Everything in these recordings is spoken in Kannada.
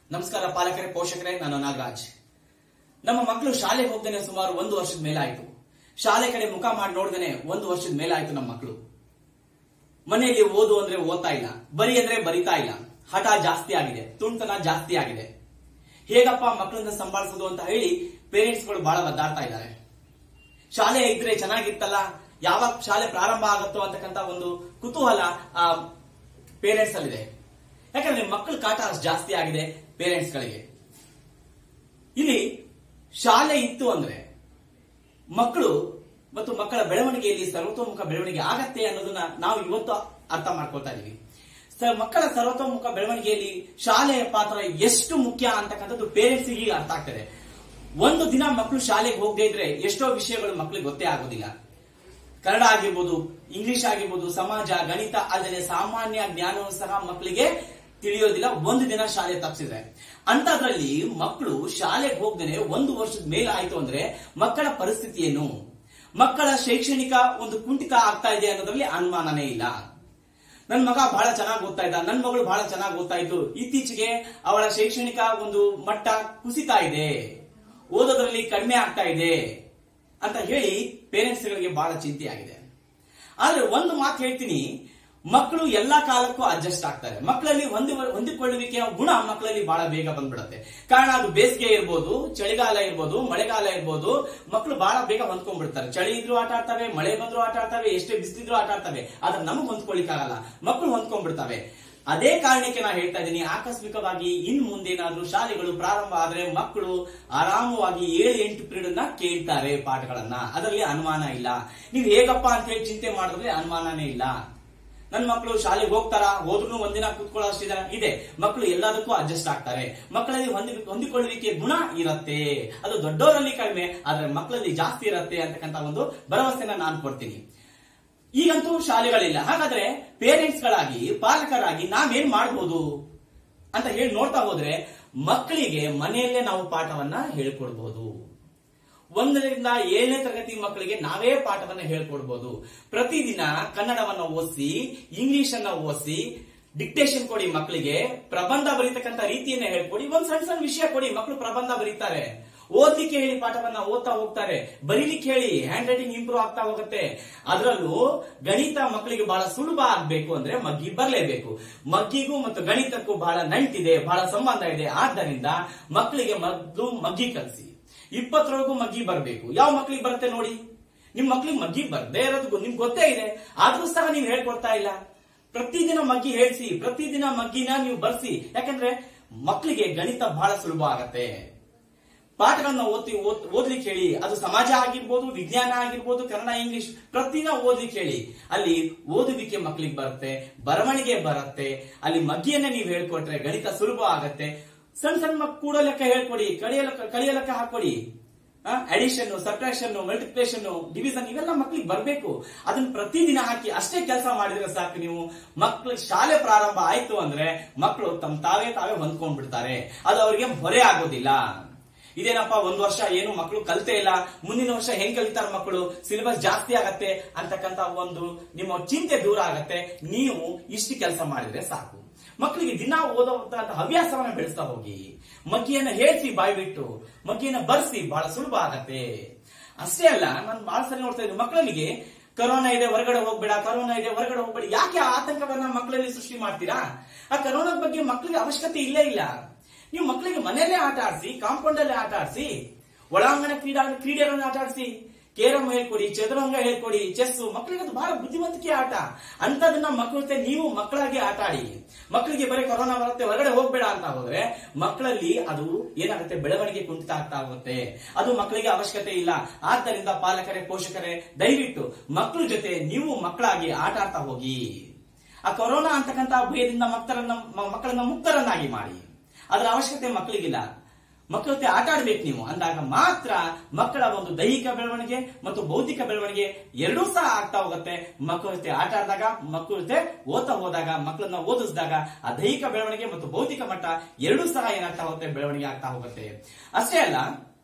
ನಮಸ್ಕಾರ ಪಾಲಕರೇ ಪೋಷಕರೇ ನಾನು ನಾಗರಾಜ್ ನಮ್ಮ ಮಕ್ಕಳು ಶಾಲೆಗೆ ಹೋಗ್ದೇನೆ ಸುಮಾರು ಒಂದು ವರ್ಷದ ಮೇಲಾಯ್ತು ಶಾಲೆ ಕಡೆ ಮುಖ ಮಾಡಿ ನೋಡ್ದೇನೆ ಒಂದು ವರ್ಷದ ಮೇಲಾಯ್ತು ನಮ್ಮ ಮಕ್ಕಳು ಮನೆಯಲ್ಲಿ ಓದು ಅಂದ್ರೆ ಓದ್ತಾ ಇಲ್ಲ ಬರಿ ಅಂದ್ರೆ ಬರಿತಾ ಇಲ್ಲ ಹಠ ಜಾಸ್ತಿ ಆಗಿದೆ ತುಂಟತನ ಜಾಸ್ತಿ ಆಗಿದೆ ಹೇಗಪ್ಪ ಮಕ್ಕಳನ್ನ ಸಂಭಾಳಿಸೋದು ಅಂತ ಹೇಳಿ ಪೇರೆಂಟ್ಸ್ಗಳು ಬಹಳ ಒದ್ದಾಡ್ತಾ ಇದ್ದಾರೆ ಶಾಲೆ ಇದ್ರೆ ಚೆನ್ನಾಗಿತ್ತಲ್ಲ ಯಾವಾಗ ಶಾಲೆ ಪ್ರಾರಂಭ ಆಗುತ್ತೋ ಅಂತಕ್ಕಂತ ಒಂದು ಕುತೂಹಲ ಆ ಪೇರೆಂಟ್ಸ್ ಅಲ್ಲಿದೆ ಯಾಕಂದ್ರೆ ಮಕ್ಕಳ ಕಾಟ ಅಷ್ಟು ಜಾಸ್ತಿ ಆಗಿದೆ ಪೇರೆಂಟ್ಸ್ ಗಳಿಗೆ ಇಲ್ಲಿ ಶಾಲೆ ಇತ್ತು ಅಂದ್ರೆ ಮಕ್ಕಳು ಮತ್ತು ಮಕ್ಕಳ ಬೆಳವಣಿಗೆಯಲ್ಲಿ ಸರ್ವತೋಮುಖ ಬೆಳವಣಿಗೆ ಆಗತ್ತೆ ಅನ್ನೋದನ್ನ ನಾವು ಇವತ್ತು ಅರ್ಥ ಮಾಡ್ಕೊಳ್ತಾ ಇದೀವಿ ಸ- ಮಕ್ಕಳ ಸರ್ವತೋಮುಖ ಬೆಳವಣಿಗೆಯಲ್ಲಿ ಶಾಲೆಯ ಪಾತ್ರ ಎಷ್ಟು ಮುಖ್ಯ ಅಂತಕ್ಕಂಥದ್ದು ಪೇರೆಂಟ್ಸ್ ಗೆ ಅರ್ಥ ಆಗ್ತದೆ ಒಂದು ದಿನ ಮಕ್ಕಳು ಶಾಲೆಗೆ ಹೋಗದೆ ಇದ್ರೆ ಎಷ್ಟೋ ವಿಷಯಗಳು ಮಕ್ಕಳಿಗೆ ಗೊತ್ತೇ ಆಗೋದಿಲ್ಲ ಕನ್ನಡ ಆಗಿರ್ಬೋದು ಇಂಗ್ಲಿಷ್ ಆಗಿರ್ಬೋದು ಸಮಾಜ ಗಣಿತ ಅಲ್ಲದೆ ಸಾಮಾನ್ಯ ಜ್ಞಾನವೂ ಸಹ ಮಕ್ಕಳಿಗೆ ತಿಳಿಯೋದಿಲ್ಲ ಒಂದು ದಿನ ಶಾಲೆ ತಪ್ಪಿಸಿದ್ರೆ ಅಂತದ್ರಲ್ಲಿ ಮಕ್ಕಳು ಶಾಲೆಗೆ ಹೋಗ್ದೇನೆ ಒಂದು ವರ್ಷದ ಮೇಲೆ ಆಯ್ತು ಅಂದ್ರೆ ಮಕ್ಕಳ ಪರಿಸ್ಥಿತಿ ಏನು ಮಕ್ಕಳ ಶೈಕ್ಷಣಿಕ ಒಂದು ಕುಂಠಿತ ಆಗ್ತಾ ಇದೆ ಅನ್ನೋದ್ರಲ್ಲಿ ಅನುಮಾನನೇ ಇಲ್ಲ ನನ್ ಮಗ ಬಹಳ ಚೆನ್ನಾಗಿ ಓದ್ತಾ ಇದ್ದ ನನ್ ಮಗಳು ಬಹಳ ಚೆನ್ನಾಗಿ ಓದ್ತಾ ಇದ್ದು ಇತ್ತೀಚೆಗೆ ಅವಳ ಶೈಕ್ಷಣಿಕ ಒಂದು ಮಟ್ಟ ಕುಸಿತಾ ಇದೆ ಓದೋದ್ರಲ್ಲಿ ಕಡಿಮೆ ಆಗ್ತಾ ಇದೆ ಅಂತ ಹೇಳಿ ಪೇರೆಂಟ್ಸ್ ಗಳಿಗೆ ಬಹಳ ಚಿಂತೆ ಆಗಿದೆ ಆದ್ರೆ ಒಂದು ಮಾತು ಹೇಳ್ತೀನಿ ಮಕ್ಕಳು ಎಲ್ಲಾ ಕಾಲಕ್ಕೂ ಅಡ್ಜಸ್ಟ್ ಆಗ್ತಾರೆ ಮಕ್ಕಳಲ್ಲಿ ಹೊಂದಿ ಹೊಂದಿಕೊಳ್ಳುವಿಕೆಯ ಗುಣ ಮಕ್ಕಳಲ್ಲಿ ಬಹಳ ಬೇಗ ಬಂದ್ಬಿಡುತ್ತೆ ಕಾರಣ ಅದು ಬೇಸಿಗೆ ಇರ್ಬೋದು ಚಳಿಗಾಲ ಇರ್ಬೋದು ಮಳೆಗಾಲ ಇರ್ಬೋದು ಮಕ್ಕಳು ಬಹಳ ಬೇಗ ಹೊಂದ್ಕೊಂಡ್ಬಿಡ್ತಾರೆ ಚಳಿ ಇದ್ರು ಆಟ ಆಡ್ತವೆ ಮಳೆ ಬಂದ್ರು ಆಟ ಆಡ್ತವೆ ಎಷ್ಟೇ ಬಿಸಿಲಿದ್ರು ಆಟ ಆಡ್ತವೆ ಆದ್ರೆ ನಮಗ್ ಹೊಂದ್ಕೊಳ್ಳಿಕ್ಕಾಗಲ್ಲ ಮಕ್ಕಳು ಹೊಂದ್ಕೊಂಡ್ಬಿಡ್ತವೆ ಅದೇ ಕಾರಣಕ್ಕೆ ನಾ ಹೇಳ್ತಾ ಇದ್ದೀನಿ ಆಕಸ್ಮಿಕವಾಗಿ ಇನ್ ಮುಂದೇನಾದ್ರೂ ಶಾಲೆಗಳು ಪ್ರಾರಂಭ ಆದ್ರೆ ಮಕ್ಕಳು ಆರಾಮವಾಗಿ ಏಳು ಎಂಟು ಪೀರಿಯಡ್ ನ ಕೇಳ್ತಾರೆ ಪಾಠಗಳನ್ನ ಅದರಲ್ಲಿ ಅನುಮಾನ ಇಲ್ಲ ನೀವು ಹೇಗಪ್ಪ ಅಂತ ಹೇಳಿ ಚಿಂತೆ ಮಾಡಿದ್ರೆ ಅನುಮಾನನೇ ಇಲ್ಲ ನನ್ನ ಮಕ್ಕಳು ಶಾಲೆಗೆ ಹೋಗ್ತಾರ ಹೋದ್ರು ಒಂದಿನ ಕೂತ್ಕೊಳ್ಳೋ ಅಷ್ಟಿದ ಇದೆ ಮಕ್ಕಳು ಎಲ್ಲದಕ್ಕೂ ಅಡ್ಜಸ್ಟ್ ಆಗ್ತಾರೆ ಮಕ್ಕಳಲ್ಲಿ ಹೊಂದಿ ಹೊಂದಿಕೊಳ್ಳುವಿಕೆ ಗುಣ ಇರತ್ತೆ ಅದು ದೊಡ್ಡವರಲ್ಲಿ ಕಡಿಮೆ ಆದ್ರೆ ಮಕ್ಕಳಲ್ಲಿ ಜಾಸ್ತಿ ಇರತ್ತೆ ಅಂತಕ್ಕಂತ ಒಂದು ಭರವಸೆನ ನಾನು ಕೊಡ್ತೀನಿ ಈಗಂತೂ ಶಾಲೆಗಳಿಲ್ಲ ಹಾಗಾದ್ರೆ ಪೇರೆಂಟ್ಸ್ ಗಳಾಗಿ ಪಾಲಕರಾಗಿ ನಾವೇನ್ ಮಾಡಬಹುದು ಅಂತ ಹೇಳಿ ನೋಡ್ತಾ ಹೋದ್ರೆ ಮಕ್ಕಳಿಗೆ ಮನೆಯಲ್ಲೇ ನಾವು ಪಾಠವನ್ನ ಹೇಳ್ಕೊಡ್ಬಹುದು ಒಂದರಿಂದ ಏಳನೇ ತರಗತಿ ಮಕ್ಕಳಿಗೆ ನಾವೇ ಪಾಠವನ್ನ ಹೇಳ್ಕೊಡ್ಬೋದು ಪ್ರತಿದಿನ ಕನ್ನಡವನ್ನ ಓದಿಸಿ ಇಂಗ್ಲಿಷ್ ಅನ್ನ ಓದಿಸಿ ಡಿಕ್ಟೇಷನ್ ಕೊಡಿ ಮಕ್ಕಳಿಗೆ ಪ್ರಬಂಧ ಬರೀತಕ್ಕಂತ ರೀತಿಯನ್ನ ಹೇಳ್ಕೊಡಿ ಒಂದ್ ಸಣ್ಣ ಸಣ್ಣ ವಿಷಯ ಕೊಡಿ ಮಕ್ಕಳು ಪ್ರಬಂಧ ಬರೀತಾರೆ ಓದ್ಲಿಕ್ಕೆ ಹೇಳಿ ಪಾಠವನ್ನ ಓದ್ತಾ ಹೋಗ್ತಾರೆ ಬರೀಲಿಕ್ಕೆ ಹೇಳಿ ಹ್ಯಾಂಡ್ ರೈಟಿಂಗ್ ಇಂಪ್ರೂವ್ ಆಗ್ತಾ ಹೋಗುತ್ತೆ ಅದರಲ್ಲೂ ಗಣಿತ ಮಕ್ಕಳಿಗೆ ಬಹಳ ಸುಲಭ ಆಗ್ಬೇಕು ಅಂದ್ರೆ ಮಗ್ಗಿ ಬರಲೇಬೇಕು ಮಗ್ಗಿಗೂ ಮತ್ತು ಗಣಿತಕ್ಕೂ ಬಹಳ ನಂಟಿದೆ ಬಹಳ ಸಂಬಂಧ ಇದೆ ಆದ್ದರಿಂದ ಮಕ್ಕಳಿಗೆ ಮೊದಲು ಮಗ್ಗಿ ಕಲಿಸಿ ಇಪ್ಪತ್ತರವರೆಗೂ ಮಗ್ಗಿ ಬರಬೇಕು ಯಾವ ಮಕ್ಕಳಿಗೆ ಬರುತ್ತೆ ನೋಡಿ ನಿಮ್ ಮಕ್ಳಿಗೆ ಮಗ್ಗಿ ಬರ್ದೇ ಇರೋದು ನಿಮ್ಗೆ ಗೊತ್ತೇ ಇದೆ ಆದ್ರೂ ಸಹ ನೀವು ಹೇಳ್ಕೊಡ್ತಾ ಇಲ್ಲ ಪ್ರತಿದಿನ ಮಗ್ಗಿ ಹೇಳ್ಸಿ ಪ್ರತಿದಿನ ಮಗ್ಗಿನ ನೀವು ಬರ್ಸಿ ಯಾಕಂದ್ರೆ ಮಕ್ಕಳಿಗೆ ಗಣಿತ ಬಹಳ ಸುಲಭ ಆಗತ್ತೆ ಪಾಠಗಳನ್ನ ಓದಿ ಓದ್- ಓದ್ಲಿಕ್ಕೆ ಹೇಳಿ ಅದು ಸಮಾಜ ಆಗಿರ್ಬೋದು ವಿಜ್ಞಾನ ಆಗಿರ್ಬೋದು ಕನ್ನಡ ಇಂಗ್ಲಿಷ್ ಪ್ರತಿದಿನ ಓದ್ಲಿಕ್ಕೆ ಹೇಳಿ ಅಲ್ಲಿ ಓದುವಿಕೆ ಮಕ್ಕಳಿಗೆ ಬರುತ್ತೆ ಬರವಣಿಗೆ ಬರುತ್ತೆ ಅಲ್ಲಿ ಮಗ್ಗಿಯನ್ನ ನೀವು ಹೇಳ್ಕೊಟ್ರೆ ಗಣಿತ ಸುಲಭ ಆಗತ್ತೆ ಸಣ್ಣ ಸಣ್ಣ ಮಕ್ ಕೂಡೋ ಲೆಕ್ಕ ಹೇಳ್ಕೊಡಿ ಕಳಿಯ ಲೆಕ್ಕ ಕಳಿಯ ಲೆಕ್ಕ ಹಾಕೊಡಿ ಅಡಿಷನ್ ಸಬ್ಟ್ರಾಕ್ಷನ್ ಮಲ್ಟಿಪ್ಲೇಷನ್ ಡಿವಿಷನ್ ಇವೆಲ್ಲ ಮಕ್ಕಳಿಗೆ ಬರಬೇಕು ಅದನ್ನ ಪ್ರತಿದಿನ ಹಾಕಿ ಅಷ್ಟೇ ಕೆಲಸ ಮಾಡಿದ್ರೆ ಸಾಕು ನೀವು ಮಕ್ಕಳ ಶಾಲೆ ಪ್ರಾರಂಭ ಆಯ್ತು ಅಂದ್ರೆ ಮಕ್ಕಳು ತಮ್ಮ ತಾವೇ ತಾವೇ ಹೊಂದ್ಕೊಂಡ್ಬಿಡ್ತಾರೆ ಅದು ಅವರಿಗೆ ಹೊರೆ ಆಗೋದಿಲ್ಲ ಇದೇನಪ್ಪ ಒಂದ್ ವರ್ಷ ಏನು ಮಕ್ಕಳು ಕಲ್ತೇ ಇಲ್ಲ ಮುಂದಿನ ವರ್ಷ ಹೆಂಗ್ ಕಲಿತಾರ ಮಕ್ಕಳು ಸಿಲೆಬಸ್ ಜಾಸ್ತಿ ಆಗತ್ತೆ ಅಂತಕ್ಕಂತ ಒಂದು ನಿಮ್ಮ ಚಿಂತೆ ದೂರ ಆಗತ್ತೆ ನೀವು ಇಷ್ಟು ಕೆಲಸ ಮಾಡಿದ್ರೆ ಸಾಕು ಮಕ್ಕಳಿಗೆ ದಿನ ಓದುವಂತಹ ಹವ್ಯಾಸವನ್ನ ಬೆಳೆಸ್ತಾ ಹೋಗಿ ಮಗ್ಗಿಯನ್ನ ಹೇಳ್ಸಿ ಬಾಯ್ ಬಿಟ್ಟು ಮಗ್ಗಿಯನ್ನ ಬರ್ಸಿ ಬಹಳ ಸುಲಭ ಆಗತ್ತೆ ಅಷ್ಟೇ ಅಲ್ಲ ನಾನು ಬಹಳ ಸರಿ ನೋಡ್ತಾ ಇದ್ದೀನಿ ಮಕ್ಕಳಿಗೆ ಕರೋನಾ ಇದೆ ಹೊರಗಡೆ ಹೋಗ್ಬೇಡ ಕರೋನಾ ಇದೆ ಹೊರಗಡೆ ಹೋಗ್ಬೇಡ ಯಾಕೆ ಆ ಆತಂಕವನ್ನ ಮಕ್ಕಳಲ್ಲಿ ಸೃಷ್ಟಿ ಮಾಡ್ತೀರಾ ಆ ಕರೋನಾದ ಬಗ್ಗೆ ಮಕ್ಕಳಿಗೆ ಅವಶ್ಯಕತೆ ಇಲ್ಲೇ ಇಲ್ಲ ನೀವು ಮಕ್ಕಳಿಗೆ ಮನೆಯಲ್ಲೇ ಆಟ ಆಡಿಸಿ ಕಾಂಪೌಂಡ್ ಅಲ್ಲೇ ಆಟ ಆಡಿಸಿ ಒಳಾಂಗಣ ಕ್ರೀಡಾ ಕ್ರೀಡೆಗಳನ್ನ ಆಟ ಆಡಿಸಿ ಕೇರಂ ಹೇಳ್ಕೊಡಿ ಚದುರಂಗ ಹೇಳ್ಕೊಡಿ ಚೆಸ್ ಮಕ್ಕಳಿಗೆ ಅದು ಬಹಳ ಬುದ್ಧಿವಂತಿಕೆ ಆಟ ಅಂತದನ್ನ ಮಕ್ಕಳ ಜೊತೆ ನೀವು ಮಕ್ಕಳಾಗಿ ಆಟ ಆಡಿ ಮಕ್ಕಳಿಗೆ ಬರೀ ಕೊರೋನಾ ಬರುತ್ತೆ ಹೊರಗಡೆ ಹೋಗ್ಬೇಡ ಅಂತ ಹೋದ್ರೆ ಮಕ್ಕಳಲ್ಲಿ ಅದು ಏನಾಗುತ್ತೆ ಬೆಳವಣಿಗೆ ಕುಂಠಿತ ಆಗ್ತಾ ಹೋಗುತ್ತೆ ಅದು ಮಕ್ಕಳಿಗೆ ಅವಶ್ಯಕತೆ ಇಲ್ಲ ಆದ್ದರಿಂದ ಪಾಲಕರೇ ಪೋಷಕರೇ ದಯವಿಟ್ಟು ಮಕ್ಕಳ ಜೊತೆ ನೀವು ಮಕ್ಕಳಾಗಿ ಆಟ ಆಡ್ತಾ ಹೋಗಿ ಆ ಕೊರೋನಾ ಅಂತಕ್ಕಂತ ಭಯದಿಂದ ಮಕ್ಕಳನ್ನ ಮ- ಮಕ್ಕಳನ್ನ ಮುಕ್ತರನ್ನಾಗಿ ಮಾಡಿ ಅದರ ಅವಶ್ಯಕತೆ ಮಕ್ಕಳಿಗಿಲ್ಲ ಮಕ್ಕಳ ಜೊತೆ ಆಟ ಆಡ್ಬೇಕು ನೀವು ಅಂದಾಗ ಮಾತ್ರ ಮಕ್ಕಳ ಒಂದು ದೈಹಿಕ ಬೆಳವಣಿಗೆ ಮತ್ತು ಬೌದ್ಧಿಕ ಬೆಳವಣಿಗೆ ಎರಡೂ ಸಹ ಆಗ್ತಾ ಹೋಗುತ್ತೆ ಮಕ್ಕಳ ಜೊತೆ ಆಟ ಆಡಿದಾಗ ಮಕ್ಕಳ ಜೊತೆ ಓದ್ತಾ ಹೋದಾಗ ಮಕ್ಕಳನ್ನ ಓದಿಸಿದಾಗ ಆ ದೈಹಿಕ ಬೆಳವಣಿಗೆ ಮತ್ತು ಬೌದ್ಧಿಕ ಮಟ್ಟ ಎರಡೂ ಸಹ ಏನಾಗ್ತಾ ಹೋಗುತ್ತೆ ಬೆಳವಣಿಗೆ ಆಗ್ತಾ ಹೋಗುತ್ತೆ ಅಷ್ಟೇ ಅಲ್ಲ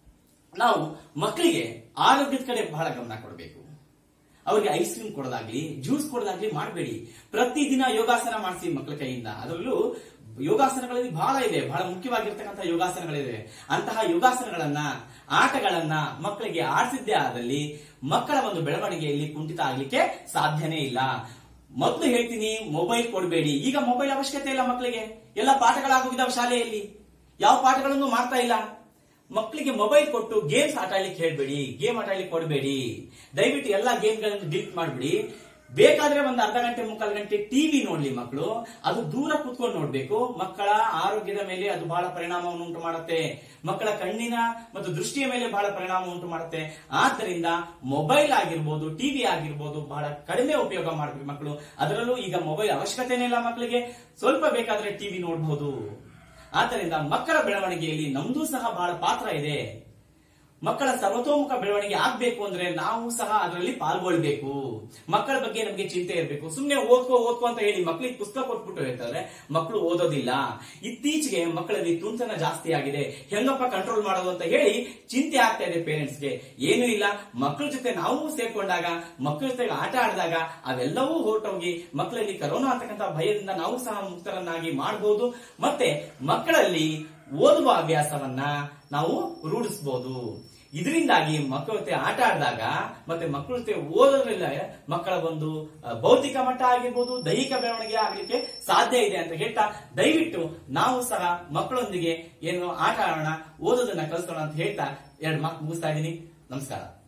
ನಾವು ಮಕ್ಕಳಿಗೆ ಆರೋಗ್ಯದ ಕಡೆ ಬಹಳ ಗಮನ ಕೊಡಬೇಕು ಅವ್ರಿಗೆ ಐಸ್ ಕ್ರೀಮ್ ಕೊಡೋದಾಗ್ಲಿ ಜ್ಯೂಸ್ ಕೊಡೋದಾಗ್ಲಿ ಮಾಡಬೇಡಿ ಪ್ರತಿದಿನ ಯೋಗಾಸನ ಮಾಡಿಸಿ ಮಕ್ಕಳ ಕೈಯಿಂದ ಅದರಲ್ಲೂ ಯೋಗಾಸನಗಳಲ್ಲಿ ಬಹಳ ಇದೆ ಬಹಳ ಮುಖ್ಯವಾಗಿರ್ತಕ್ಕಂಥ ಯೋಗಾಸನಗಳಿವೆ ಅಂತಹ ಯೋಗಾಸನಗಳನ್ನ ಆಟಗಳನ್ನ ಮಕ್ಕಳಿಗೆ ಆಡಿಸಿದ್ದೇ ಆದಲ್ಲಿ ಮಕ್ಕಳ ಒಂದು ಬೆಳವಣಿಗೆಯಲ್ಲಿ ಕುಂಠಿತ ಆಗ್ಲಿಕ್ಕೆ ಸಾಧ್ಯನೇ ಇಲ್ಲ ಮೊದಲು ಹೇಳ್ತೀನಿ ಮೊಬೈಲ್ ಕೊಡಬೇಡಿ ಈಗ ಮೊಬೈಲ್ ಅವಶ್ಯಕತೆ ಇಲ್ಲ ಮಕ್ಕಳಿಗೆ ಎಲ್ಲ ಪಾಠಗಳಾಗೋಗಿದಾವೆ ಶಾಲೆಯಲ್ಲಿ ಯಾವ ಪಾಠಗಳನ್ನು ಮಾಡ್ತಾ ಇಲ್ಲ ಮಕ್ಕಳಿಗೆ ಮೊಬೈಲ್ ಕೊಟ್ಟು ಗೇಮ್ಸ್ ಆಟ ಆಡ್ಲಿಕ್ಕೆ ಹೇಳ್ಬೇಡಿ ಗೇಮ್ ಆಟ ಆಡ್ಲಿಕ್ಕೆ ಕೊಡಬೇಡಿ ದಯವಿಟ್ಟು ಎಲ್ಲಾ ಗೇಮ್ಗಳನ್ನು ಡಿಲೀಟ್ ಮಾಡ್ಬಿಡಿ ಬೇಕಾದ್ರೆ ಒಂದು ಅರ್ಧ ಗಂಟೆ ಮುಕ್ಕಾಲು ಗಂಟೆ ಟಿವಿ ನೋಡ್ಲಿ ಮಕ್ಕಳು ಅದು ದೂರ ಕುತ್ಕೊಂಡು ನೋಡ್ಬೇಕು ಮಕ್ಕಳ ಆರೋಗ್ಯದ ಮೇಲೆ ಅದು ಬಹಳ ಪರಿಣಾಮವನ್ನು ಉಂಟು ಮಾಡುತ್ತೆ ಮಕ್ಕಳ ಕಣ್ಣಿನ ಮತ್ತು ದೃಷ್ಟಿಯ ಮೇಲೆ ಬಹಳ ಪರಿಣಾಮ ಉಂಟು ಮಾಡುತ್ತೆ ಆದ್ದರಿಂದ ಮೊಬೈಲ್ ಆಗಿರ್ಬೋದು ಟಿವಿ ಆಗಿರ್ಬೋದು ಬಹಳ ಕಡಿಮೆ ಉಪಯೋಗ ಮಾಡ್ಬೇಕು ಮಕ್ಕಳು ಅದರಲ್ಲೂ ಈಗ ಮೊಬೈಲ್ ಅವಶ್ಯಕತೆನೇ ಇಲ್ಲ ಮಕ್ಕಳಿಗೆ ಸ್ವಲ್ಪ ಬೇಕಾದ್ರೆ ಟಿವಿ ನೋಡಬಹುದು ಆದ್ದರಿಂದ ಮಕ್ಕಳ ಬೆಳವಣಿಗೆಯಲ್ಲಿ ನಮ್ದು ಸಹ ಬಹಳ ಪಾತ್ರ ಇದೆ ಮಕ್ಕಳ ಸರ್ವತೋಮುಖ ಬೆಳವಣಿಗೆ ಆಗ್ಬೇಕು ಅಂದ್ರೆ ನಾವು ಸಹ ಅದರಲ್ಲಿ ಪಾಲ್ಗೊಳ್ಬೇಕು ಮಕ್ಕಳ ಬಗ್ಗೆ ನಮಗೆ ಚಿಂತೆ ಇರಬೇಕು ಸುಮ್ನೆ ಓದ್ಕೋ ಓದ್ಕೋ ಅಂತ ಹೇಳಿ ಮಕ್ಕಳಿಗೆ ಪುಸ್ತಕ ಕೊಟ್ಬಿಟ್ಟು ಹೇಳ್ತಾರೆ ಮಕ್ಕಳು ಓದೋದಿಲ್ಲ ಇತ್ತೀಚೆಗೆ ಮಕ್ಕಳಲ್ಲಿ ತುಂಟನ ಜಾಸ್ತಿ ಆಗಿದೆ ಹೆಂಗಪ್ಪ ಕಂಟ್ರೋಲ್ ಮಾಡೋದು ಅಂತ ಹೇಳಿ ಚಿಂತೆ ಆಗ್ತಾ ಇದೆ ಪೇರೆಂಟ್ಸ್ಗೆ ಏನೂ ಇಲ್ಲ ಮಕ್ಕಳ ಜೊತೆ ನಾವು ಸೇರ್ಕೊಂಡಾಗ ಮಕ್ಕಳ ಜೊತೆಗೆ ಆಟ ಆಡಿದಾಗ ಅವೆಲ್ಲವೂ ಹೊರಟೋಗಿ ಮಕ್ಕಳಲ್ಲಿ ಕರೋನಾ ಅಂತಕ್ಕಂಥ ಭಯದಿಂದ ನಾವು ಸಹ ಮುಕ್ತರನ್ನಾಗಿ ಮಾಡಬಹುದು ಮತ್ತೆ ಮಕ್ಕಳಲ್ಲಿ ಓದುವ ಅಭ್ಯಾಸವನ್ನ ನಾವು ರೂಢಿಸಬಹುದು ಇದರಿಂದಾಗಿ ಮಕ್ಕಳ ಜೊತೆ ಆಟ ಆಡಿದಾಗ ಮತ್ತೆ ಮಕ್ಕಳ ಜೊತೆ ಓದೋದ್ರಿಂದ ಮಕ್ಕಳ ಒಂದು ಅ, ಬೌದ್ಧಿಕ ಮಟ್ಟ ಆಗಿರ್ಬೋದು ದೈಹಿಕ ಬೆಳವಣಿಗೆ ಆಗಲಿಕ್ಕೆ ಸಾಧ್ಯ ಇದೆ ಅಂತ ಹೇಳ್ತಾ ದಯವಿಟ್ಟು ನಾವು ಸಹ ಮಕ್ಕಳೊಂದಿಗೆ ಏನು ಆಟ ಆಡೋಣ ಓದೋದನ್ನ ಕಲಿಸೋಣ ಅಂತ ಹೇಳ್ತಾ ಎರಡು ಮಾತು ಮುಗಿಸ್ತಾ ಇದ್ದೀನಿ ನಮಸ್ಕಾರ